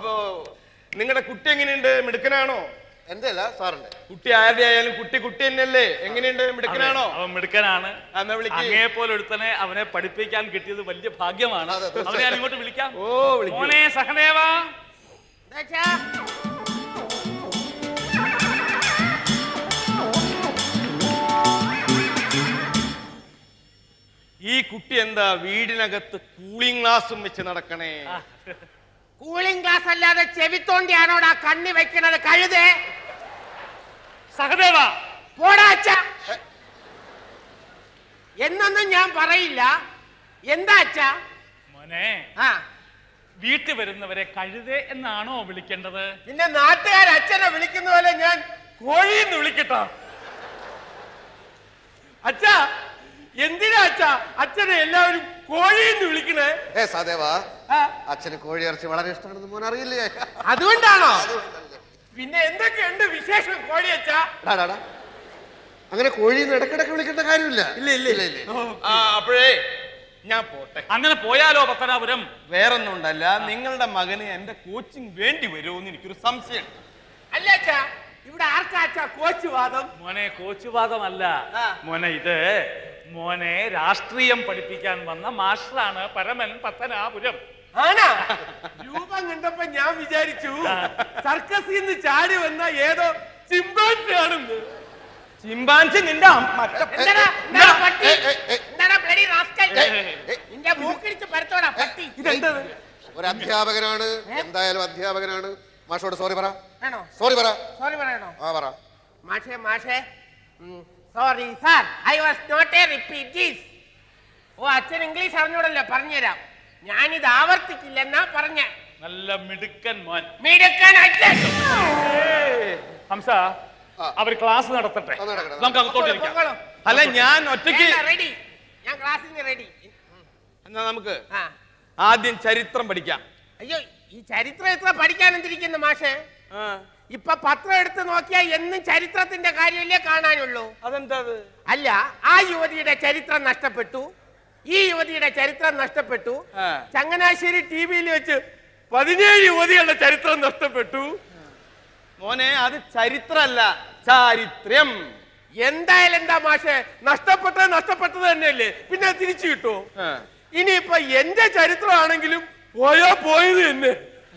അപ്പോ നിങ്ങളുടെ കുട്ടി എങ്ങനെയുണ്ട് മിടുക്കനാണോ എന്റെ അല്ല സാറിന്റെ കുട്ടി ആരുടെ ആയാലും കുട്ടി കുട്ടി തന്നെയല്ലേ എങ്ങനെയുണ്ട് മിടുക്കനാണോ അതെ, അവൻ മിടുക്കനാണ് ആ, എന്നാ വിളിക്ക്. അങ്ങേ പോലെ ഒരുത്തനെ അവനെ പഠിപ്പിക്കാൻ കിട്ടിയത് വലിയ ഭാഗ്യമാണ് അതെ, തീർച്ചയായും. അവനെ ഞാൻ ഇങ്ങോട്ട് വിളിക്കാം ഓ വിളിക്കൂ. മോനെ സഹദേവ ഈ കുട്ടി എന്താ വീടിനകത്ത് കൂളിംഗ് ഗ്ലാസും വെച്ച് നടക്കണേ കൂളിംഗ് ഗ്ലാസ് അല്ലാതെ ചെവിത്തോണ്ടിയാണോടാ കണ്ണി വെക്കണത് കഴുതേ സഹദേവ പോടാ അച്ഛ എന്നൊന്നും ഞാൻ പറയില്ല എന്താ അച്ഛ മോനെ ആ വീട്ടിൽ വരുന്നവരെ കഴുതേ എന്നാണോ വിളിക്കേണ്ടത് പിന്നെ നാട്ടുകാർ അച്ഛനെ വിളിക്കുന്ന പോലെ ഞാൻ കോഴിന്ന് വിളിക്കട്ടോ അച്ഛാ എന്തിനാ അച്ഛാ അച്ഛനെ എല്ലാവരും കോഴിന്ന് വിളിക്കണേ ഏ സദേവ ആ, അച്ഛന് കോഴി ഇറച്ചി വളരെ ഇഷ്ടമാണെന്ന് മോൻ അറിയില്ലേ അതുകൊണ്ടാണോ പിന്നെ എന്തൊക്കെയുണ്ട് വിശേഷം കോഴി അച്ഛാ ഡാ, ഡാ, ഡാ. അങ്ങനെ കോഴിന്ന് ഇടക്കിടക്ക് വിളിക്കേണ്ട കാര്യമില്ല ഇല്ല ഇല്ല ഇല്ല ആ അപ്പോഴേ ഞാൻ പോട്ടെ അങ്ങനെ പോയാലോ പത്തനാപുരം വേറൊന്നും ഉണ്ടല്ല നിങ്ങളുടെ മകന് എന്റെ കോച്ചിങ് വേണ്ടി വരുമോന്ന് എനിക്കൊരു സംശയം അല്ല അച്ഛാ ഇവിടെ ആർക്കാ അച്ഛാ കോച്ച് വാദം മോനെ കോച്ചുവാദമല്ല ആ. മോനെ ഇത് മോനെ രാഷ്ട്രീയം പഠിപ്പിക്കാൻ വന്ന മാസ്റ്ററാണ് പരമൻ പത്തനാപുരം ആണാ രൂപം കണ്ടപ്പോ ഞാൻ വിചാരിച്ചു സർക്കസിൽ നിന്ന് ചാടി വന്ന ഏതോ ചിമ്പാൻസി ആണെന്ന് ചിമ്പാൻസി നിന്റെ അമ്മ- മറ്റേ എന്താടാ എന്താടാ പട്ടി ഏ, ഏ, ഏ. എന്താടാ ബ്ലഡി റാസ്കൽ ഏ, ഏ. നിന്റെ മൂക്കിടിച്ച് പരത്തോടാ പട്ടി ഇതെന്തത് ഒരു അധ്യാപകനാണ് എന്തായാലും അധ്യാപകനാണ് മാഷോട് സോറി പറ വേണോ സോറി പറ സോറി പറയണോ ആ പറ മാഷേ മാഷേ sorry sir I was not a repeat these ഓ അച്ഛൻ ഇംഗ്ലീഷ് അറിഞ്ഞൂടല്ലോ പറഞ്ഞുതരാം ഞാനിത് ആവർത്തിക്കില്ലെന്നാ പറഞ്ഞ നല്ല മിടുക്കൻ മോൻ മിടുക്കൻ അച്ഛൻ ഹംസ ആ. അവർ ക്ലാസ് നടത്തട്ടെ അത് നടക്കട്ടെ. നമുക്ക് അകത്തോട്ടിരിക്കാം പൊക്കോളൂ. അല്ല ഞാൻ ഒറ്റയ്ക്ക് റെഡി ഞാൻ ക്ലാസ്സിന് റെഡി എന്നാ നമുക്ക് ആ ആദ്യം ചരിത്രം പഠിക്കാം അയ്യോ ഈ ചരിത്രം എത്ര പഠിക്കാൻ എന്തിരിക്കുന്നു മാഷേ ആ, ഇപ്പൊ പത്രം എടുത്ത് നോക്കിയാൽ എന്നും ചരിത്രത്തിന്റെ കാര്യമല്ലേ കാണാനുള്ളൂ അതെന്താ അത് അല്ല ആ യുവതിയുടെ ചരിത്രം നഷ്ടപ്പെട്ടു ഈ യുവതിയുടെ ചരിത്രം നഷ്ടപ്പെട്ടു ആ. ചങ്ങനാശ്ശേരി ടി വിയിൽ വെച്ച് പതിനേഴ് യുവതികളുടെ ചരിത്രം നഷ്ടപ്പെട്ടു മോനെ അത് ചരിത്രല്ല ചാരിത്രം എന്തായാലും എന്താ മാഷെ നഷ്ടപ്പെട്ടത് നഷ്ടപ്പെട്ടത് തന്നെയല്ലേ പിന്നെ അത് തിരിച്ചു കിട്ടുമോ ആ. ഇനിയിപ്പൊ എന്റെ ചരിത്രമാണെങ്കിലും പോയാ പോയത് തന്നെ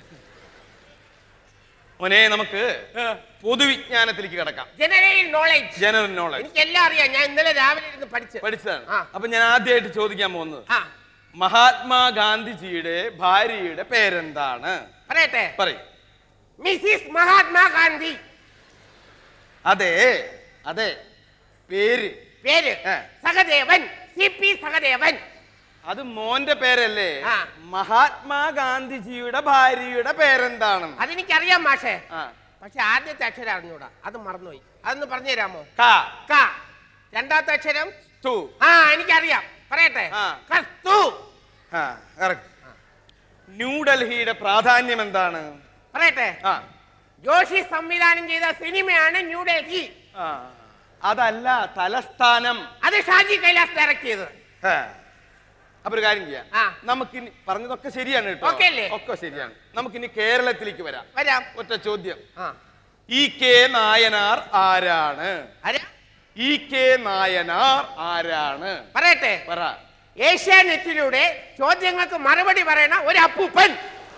മോനെ നമുക്ക് പൊതുവിജ്ഞാനത്തിലേക്ക് കിടക്കാം ജനറൽ നോളജ് ജനറൽ നോളജ് എനിക്ക് എല്ലാം അറിയാം ഞാൻ ഇന്നലെ രാവിലെ ഇരുന്ന് പഠിച്ചു പഠിച്ചതാണ് ആ. അപ്പൊ ഞാൻ ആദ്യമായിട്ട് ചോദിക്കാൻ പോകുന്നത് ആ മഹാത്മാഗാന്ധിജിയുടെ ഭാര്യയുടെ പേരെന്താണ് പറയട്ടെ പറയും മിസ്സിസ് മഹാത്മാഗാന്ധി അതെ അതെ പേര് പേര് ആ. സഹദേവൻ സി പി സഹദേവൻ അത് മോന്റെ പേരല്ലേ ആ. മഹാത്മാഗാന്ധിജിയുടെ ഭാര്യയുടെ പേരെന്താണ് അതെനിക്കറിയാം മാഷേ ആ. പക്ഷെ ആദ്യത്തെ അക്ഷരം അറിഞ്ഞൂടാ അത് മറന്നുപോയി അതൊന്ന് പറഞ്ഞു തരാമോ ക, ക രണ്ടാമത്തെ അക്ഷരം തു. ആ എനിക്കറിയാം പറയട്ടെ ആ. കസ്തു ആ, correct. ന്യൂഡൽഹിയുടെ പ്രാധാന്യം എന്താണ് പറയട്ടെ ആ ജോഷി സംവിധാനം ചെയ്ത സിനിമയാണ് ന്യൂഡൽഹി ആ. അതല്ല തലസ്ഥാനം അത് ഷാജി കൈലാസ് ഡയറക്ട് ചെയ്തത് ആ. അപ്പൊ ഒരു കാര്യം ചെയ്യാം ആ. നമുക്കിനി പറഞ്ഞതൊക്കെ ശരിയാണ് കേട്ടോ Okay അല്ലേ? ഒക്കെ ശരിയാണ് നമുക്കിനി കേരളത്തിലേക്ക് വരാം വരാം ഒറ്റ ചോദ്യം ആ ഇ കെ നായനാർ ആരാണ് ആരാ? ഇ കെ നായനാർ ആരാണ് പറയട്ടെ പറ ഏഷ്യാനെറ്റിലൂടെ ചോദ്യങ്ങൾക്ക് മറുപടി പറയണ ഒരു അപ്പൂപ്പൻ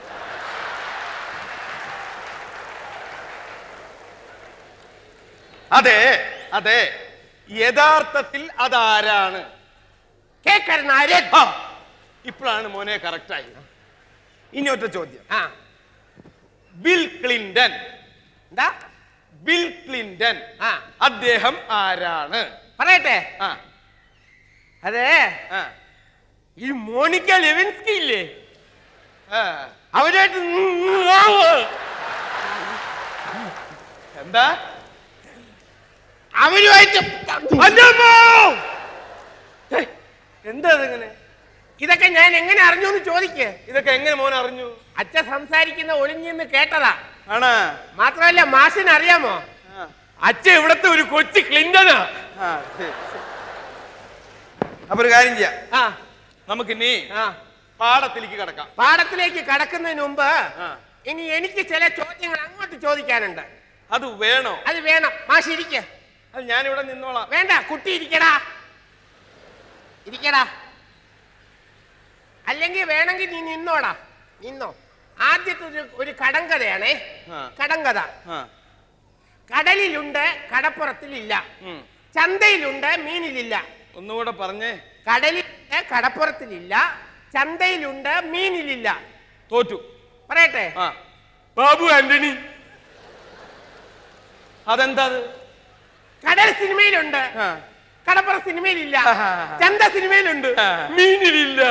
അതെ അതെ യഥാർത്ഥത്തിൽ അതാരാണ് കെ കരുണാരൻ ആ, ഇപ്പോഴാണ് മോനെ കറക്റ്റായി ഇനി ഒറ്റ ചോദ്യം ആ ബിൽ ക്ലിന്റൺ എന്താ ബിൽ ക്ലിന്റൺ ആ അദ്ദേഹം ആരാണ് പറയട്ടെ ആ അതെ ആ ഈ മോണിക്ക ലെവിൻസ്കി ഇല്ലേ ആ. അവരായിട്ട് എന്താ അവരുമായിട്ട് അല്ലമ്മോ! ഏയ്, എന്താ ഇതിങ്ങനെ ഇതൊക്കെ ഞാൻ എങ്ങനെ അറിഞ്ഞു എന്ന് ചോദിക്ക് ഇതൊക്കെ എങ്ങനെ മോൻ അറിഞ്ഞു അച്ഛൻ സംസാരിക്കുന്ന ഒളിഞ്ഞെന്ന് കേട്ടതാ ആണാ മാത്രമല്ല മാഷിന് അറിയാമോ ആ, അച്ഛൻ ഇവിടത്തെ ഒരു കൊച്ചു ക്ലിന്റനാ ആ, ശരി, ശരി. അപ്പൊ ഒരു കാര്യം ചെയ്യാം ആ നമുക്കിനി ആ പാടത്തിലേക്ക് കിടക്കാം പാടത്തിലേക്ക് കടക്കുന്നതിന് മുമ്പ് ആ. ഇനി എനിക്ക് ചില ചോദ്യങ്ങൾ അങ്ങോട്ട് ചോദിക്കാനുണ്ട് അത് വേണോ അത് വേണം മാഷ് ഇരിക്ക അത് ഞാനിവിടെ നിന്നോളാം വേണ്ട കുട്ടി ഇരിക്കടാ ഇരിക്കടാ അല്ലെങ്കിൽ വേണമെങ്കിൽ നീ നിന്നോടാ നിന്നോ ആദ്യത്തെ ഒരു ഒരു കടങ്കഥയാണേ ആ. കടങ്കഥ ആ കടലിലുണ്ട് കടപ്പുറത്തിലില്ല ഉം. ചന്തയിലുണ്ട് മീനിലില്ല ഒന്നുകൂടെ പറഞ്ഞേ കടലിലുണ്ട് കടപ്പുറത്തിലില്ല ചന്തയിലുണ്ട് മീനിലില്ല തോറ്റു പറയട്ടെ ആ ബാബു ആന്റണി അതെന്താ അത് കടൽ സിനിമയിലുണ്ട് ആ. കടപ്പുറ സിനിമയിലില്ല ആഹാ. ചന്ത സിനിമയിലുണ്ട് ആ. മീനിലില്ല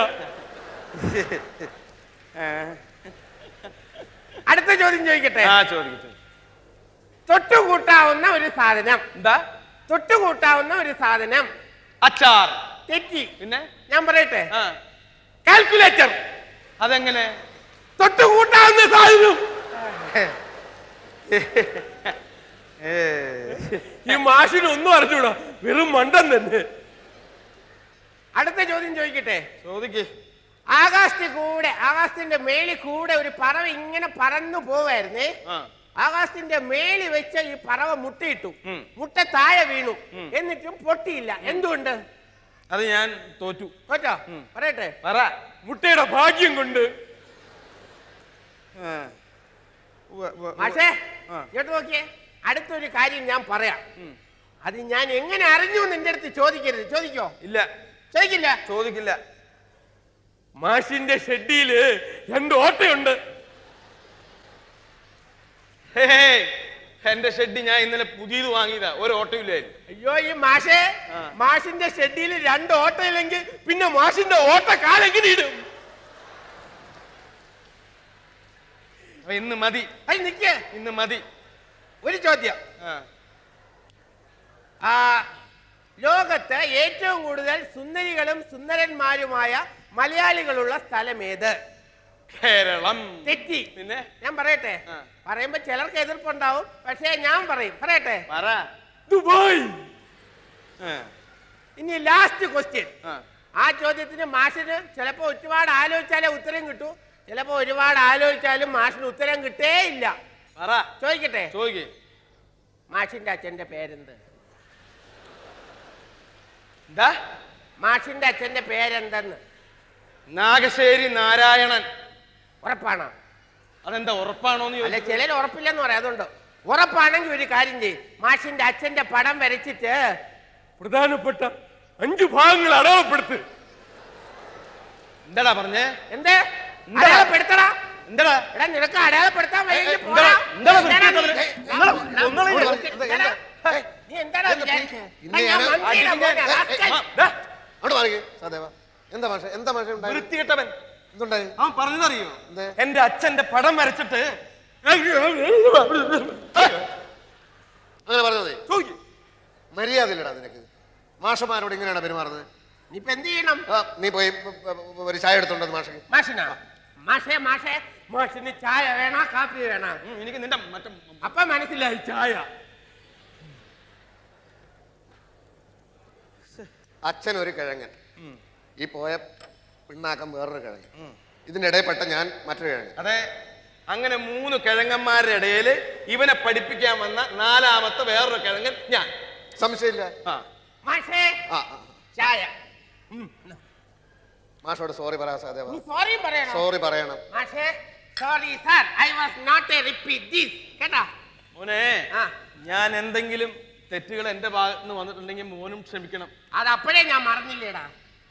ആ. അടുത്ത ചോദ്യം ചോദിക്കട്ടെ ആ ചോദിക്കട്ടെ തൊട്ടുകൂട്ടാവുന്ന ഒരു സാധനം എന്താ തൊട്ടുകൂട്ടാവുന്ന ഒരു സാധനം അച്ചാർ തെറ്റി പിന്നെ ഞാൻ പറയട്ടെ ആ കാൽക്കുലേറ്റർ അതെങ്ങനെ തൊട്ടുകൂട്ടാവുന്ന സാധനം ഏ. ഈ മാഷിന് ഒന്നും അറിഞ്ഞൂടാ വെറും മണ്ടൻ തന്നെ അടുത്ത ചോദ്യം ചോദിക്കട്ടെ ചോദിക്ക് ആകാശത്തിൽ കൂടെ ആകാശത്തിന്റെ മേളിൽ കൂടെ ഒരു പറവ ഇങ്ങനെ പറന്നു പോവായിരുന്നേ ആ ആകാശത്തിന്റെ മേളിൽ വെച്ച ഈ പറവ മുട്ടയിട്ടു ഉം. മുട്ട താഴെ വീണു ഉം. എന്നിട്ടും പൊട്ടിയില്ല എന്തുകൊണ്ട് അത് ഞാൻ തോറ്റു കേട്ടോ ഉം. പറയട്ടെ പറ മുട്ടയുടെ ഭാഗ്യം കൊണ്ട് ആ. ഉവ്വ് ഉവ്വ് ഉവ്വ്. പക്ഷേ ആ. കേട്ടു നോക്കിയേ അടുത്തൊരു കാര്യം ഞാൻ പറയാം ഉം. അത് ഞാൻ എങ്ങനെ അറിഞ്ഞു എന്ന് എന്റെ അടുത്ത് ചോദിക്കരുത് ചോദിക്കോ ഇല്ല ചോദിക്കില്ല ചോദിക്കില്ല മാഷിന്റെ ഷെഡിയില് രണ്ട് ഓട്ടയുണ്ട് ഹേ, ഹേ. എന്റെ ഷെഡ് ഞാൻ ഇന്നലെ പുതിയത് വാങ്ങിയതാ ഒരു ഓട്ടമില്ലായിരുന്നു അയ്യോ ഈ മാഷേ ആ. മാഷിന്റെ ഷെഡിയിൽ രണ്ട് ഓട്ടയില്ലെങ്കിൽ പിന്നെ മാഷിന്റെ ഓട്ട കാലെങ്ങനെ ഇടും അപ്പൊ ഇന്ന് മതി അത് നിക്ക് ഇന്ന് മതി ഒരു ചോദ്യം ആ. ആ ലോകത്ത് ഏറ്റവും കൂടുതൽ സുന്ദരികളും സുന്ദരന്മാരുമായ മലയാളികളുള്ള സ്ഥലം ഏത് കേരളം തെറ്റി പിന്നെ ഞാൻ പറയട്ടെ ആ. പറയുമ്പോ ചിലർക്ക് എതിർപ്പുണ്ടാവും പക്ഷേ ഞാൻ പറയും പറയട്ടെ പറ ദുബായ് ആ. ഇനി ലാസ്റ്റ് ക്വസ്റ്റ്യൻ ആ. ആ ചോദ്യത്തിന് മാഷിന് ചിലപ്പോ ഒരുപാട് ആലോചിച്ചാലേ ഉത്തരം കിട്ടൂ ചിലപ്പോ ഒരുപാട് ആലോചിച്ചാലും മാഷിന് ഉത്തരം കിട്ടേ ഇല്ല പറ ചോദിക്കട്ടെ ചോദിക്ക് മാഷിന്റെ അച്ഛന്റെ പേരെന്ത് എന്താ മാഷിന്റെ അച്ഛന്റെ പേരെന്തെന്ന് നാഗശ്ശേരി നാരായണൻ ഉറപ്പാണോ അതെന്താ ഉറപ്പാണോന്ന് അല്ല ചോദിച്ചു ചിലർ ഉറപ്പില്ലെന്ന് പറയാം അതുകൊണ്ട് ഉറപ്പാണെങ്കിൽ ഒരു കാര്യം ചെയ്യും മാഷിന്റെ അച്ഛന്റെ പടം വരച്ചിട്ട് പ്രധാനപ്പെട്ട അഞ്ചു ഭാഗങ്ങൾ അടയാളപ്പെടുത്ത് എന്താടാ പറഞ്ഞേ എന്തേ എന്താ? അടയാളപ്പെടുത്തടാ എന്താടാ എടാ നിനക്ക് അടയാളപ്പെടുത്താൻ വയ്യെങ്കിൽ എന്താ- പോടാ. എന്താടാ എന്താടാ വൃത്തികെട്ടവന്? നീ- എന്താടാ- ഞാൻ- ഒന്നുകൂടെ ഞാൻ- ഇത് എന്താ- എടാ, എന്താ? നീ എന്താടാ എന്താ വിചാരിച്ചേ? ഇന്ന് എടാ, ഞാൻ ഞാൻ- മന്ത്രിയുടെ മോനെ, റാസ്കൽ. ആ, ദാ, അങ്ങോട്ട് മാറിക്കേ സദേവ എന്താ ഭാഷ എന്താ ഭാഷ ഉണ്ടായി വൃത്തികെട്ടവൻ എന്തുണ്ടായി അവൻ പറഞ്ഞതറിയോ എന്തേ? എന്റെ അച്ഛന്റെ പടം വരച്ചിട്ട് അങ്ങനെ പറഞ്ഞത് മതി. ചോദിക്ക്. മര്യാദയില്ലടാ നിനക്ക് മാഷന്മാരോട് ഇങ്ങനെയാണ് പെരുമാറുന്നത് നീ ഇപ്പൊ എന്ത് ചെയ്യണം ആ, നീ പോയി പ- പ- ഒരു ചായ എടുത്തോണ്ടത് മാഷക്ക് മാഷിനാ മാഷേ മാഷേ മാഷിന് ചായ വേണോ കാപ്പി വേണോ ഉം, എനിക്ക് നിന്റെ മറ്റേ അപ്പൊ മനസ്സിലായി ചായ അച്ഛൻ ഒരു കിഴങ്ങൻ ഈ പോയ പിണ്ണാക്കം വേറൊരു കിഴങ്ങൻ ഇതിന്റെ ഇടയിൽപ്പെട്ട ഞാൻ മറ്റൊരു കിഴങ്ങൻ അതെ അങ്ങനെ മൂന്ന് കിഴങ്ങന്മാരുടെ ഇടയിൽ ഇവനെ പഠിപ്പിക്കാൻ വന്ന നാലാമത്തെ വേറൊരു കിഴങ്ങൻ ഞാൻ സംശയമില്ല ആ മാഷേ ആ ആ. ചായ മാഷോട് സോറി പറയാ സദേവ നീ സോറി പറയണോ സോറി പറയണം മാഷേ sorry sir I was not a repeat this കേട്ടാ മോനെ ആ ഞാൻ എന്തെങ്കിലും തെറ്റുകൾ എന്റെ ഭാഗത്ത് നിന്ന് വന്നിട്ടുണ്ടെങ്കിൽ മോനും ക്ഷമിക്കണം അത് അപ്പോഴേ ഞാൻ മറന്നില്ലേടാ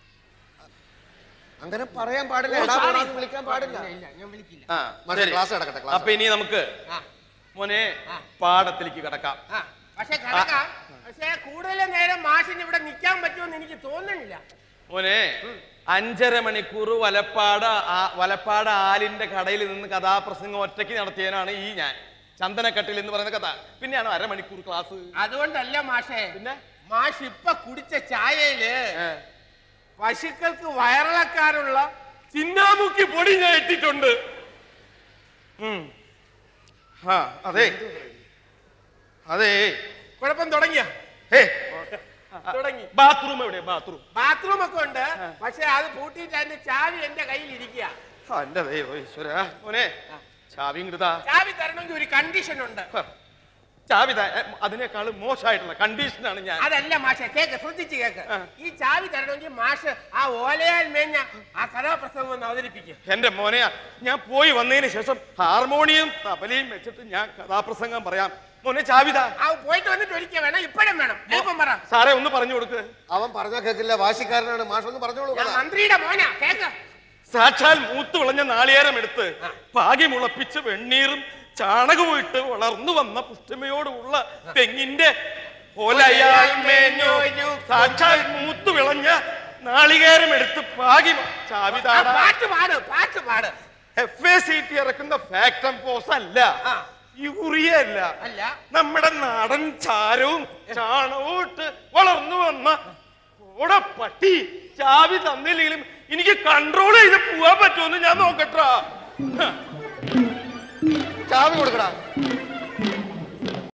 അങ്ങനെ പറയാൻ പാടില്ല ഓ, എടാ sorry. പോടാന്ന് വിളിക്കാൻ പാടില്ല ഇല്ല, ഇല്ല, ഞാൻ വിളിക്കില്ല ആ മാഷെ, ശരി. ക്ലാസ് കിടക്കട്ടെ, ക്ലാസ്. അപ്പൊ ഇനി നമുക്ക് ആ മോനെ ആ. പാടത്തിലേക്ക് കിടക്കാം ആ പക്ഷെ കിടക്കാം പക്ഷെ കൂടുതൽ നേരം മാഷിന് ഇവിടെ നിൽക്കാൻ പറ്റുമെന്ന് എനിക്ക് തോന്നുന്നില്ല മോനെ അഞ്ചര മണിക്കൂർ വലപ്പാട് ആ- വലപ്പാട് ആലിന്റെ കടയിൽ നിന്ന് കഥാപ്രസംഗം ഒറ്റയ്ക്ക് നടത്തിയവനാണ് ഈ ഞാൻ ചന്ദനക്കട്ടിൽ എന്ന് പറയുന്ന കഥ പിന്നെയാണ് അരമണിക്കൂർ ക്ലാസ് അതുകൊണ്ടല്ല മാഷേ പിന്നെ മാഷ് ഇപ്പൊ കുടിച്ച ചായയില് ഏ. പശുക്കൾക്ക് വയറിളക്കാനുള്ള ചിന്നാമുക്കി പൊടി ഞാൻ ഇട്ടിട്ടുണ്ട് ഉം. ആ അതെ അതെ കുഴപ്പം തുടങ്ങിയ ഹേ തുടങ്ങി ബാത്റൂം എവിടെ ബാത്റൂം ബാത്റൂം ഒക്കെ ഉണ്ട് പക്ഷെ അത് പൂട്ടിയിട്ട് അതിന്റെ ചാവി എന്റെ കയ്യിൽ ഇരിക്കുക എന്റെ ദൈവം ഈശ്വര മോനെ ചാവിയും കൃതാ ചാവി തരണമെങ്കിൽ ഒരു കണ്ടീഷൻ ഉണ്ട് ചാവി താ- എ, അതിനേക്കാളും മോശമായിട്ടുള്ള കണ്ടീഷനാണ് ഞാൻ അതല്ല മാഷെ കേക്ക് ശ്രദ്ധിച്ച് കേക്ക് ആ. ഈ ചാവി തരണമെങ്കിൽ മാഷ് ആ ഓലയാൽ മേഞ്ഞ ആ കഥാപ്രസംഗം ഒന്ന് അവതരിപ്പിക്കും എന്റെ മോനെയാ ഞാൻ പോയി വന്നതിന് ശേഷം ഹാർമോണിയം തബലയും വെച്ചിട്ട് ഞാൻ കഥാപ്രസംഗം പറയാം മോനെ ചാവിതാ ആ പോയിട്ട് വന്നിട്ട് ഒരിക്കൽ വേണം ഇപ്പഴും വേണം എളുപ്പം പറ സാറേ ഒന്ന് പറഞ്ഞു കൊടുക്ക് അവൻ പറഞ്ഞാൽ കേൾക്കില്ല വാശിക്കാരനാണ് മാഷൊന്ന് പറഞ്ഞോളൂ ഞാൻ കഥ. മന്ത്രിയുടെ മോനാ കേക്ക് സാക്ഷാൽ മൂത്ത് വിളഞ്ഞ നാളികേരം എടുത്ത് പാകി മുളപ്പിച്ച് വെണ്ണീറും ചാണകവും ഇട്ട് വളർന്നു വന്ന പുഷ്ടിമയോടുള്ള തെങ്ങിന്റെ ഓലയാൽ മേഞ്ഞു സാക്ഷാൽ മൂത്ത് വിളഞ്ഞ നാളികേരം എടുത്ത് പാകി മു- ആ ചാവിതാട പാട്ട് പാട് പാട്ട് പാട് എഫ് എ സി ടി ഇറക്കുന്ന ഫാക്ടം പോസ് അല്ല ആ. യൂറിയ അല്ല അല്ല നമ്മുടെ നാടൻ ചാരവും ചാണകവും ഇട്ട് വളർന്നു വന്ന ഓടെ പട്ടി ചാവി തന്നില്ലെങ്കിലും എനിക്ക് കൺട്രോൾ ചെയ്ത് പോവാൻ പറ്റുമെന്ന് ഞാൻ നോക്കട്ടാ ചാവി കൊടുക്കടാ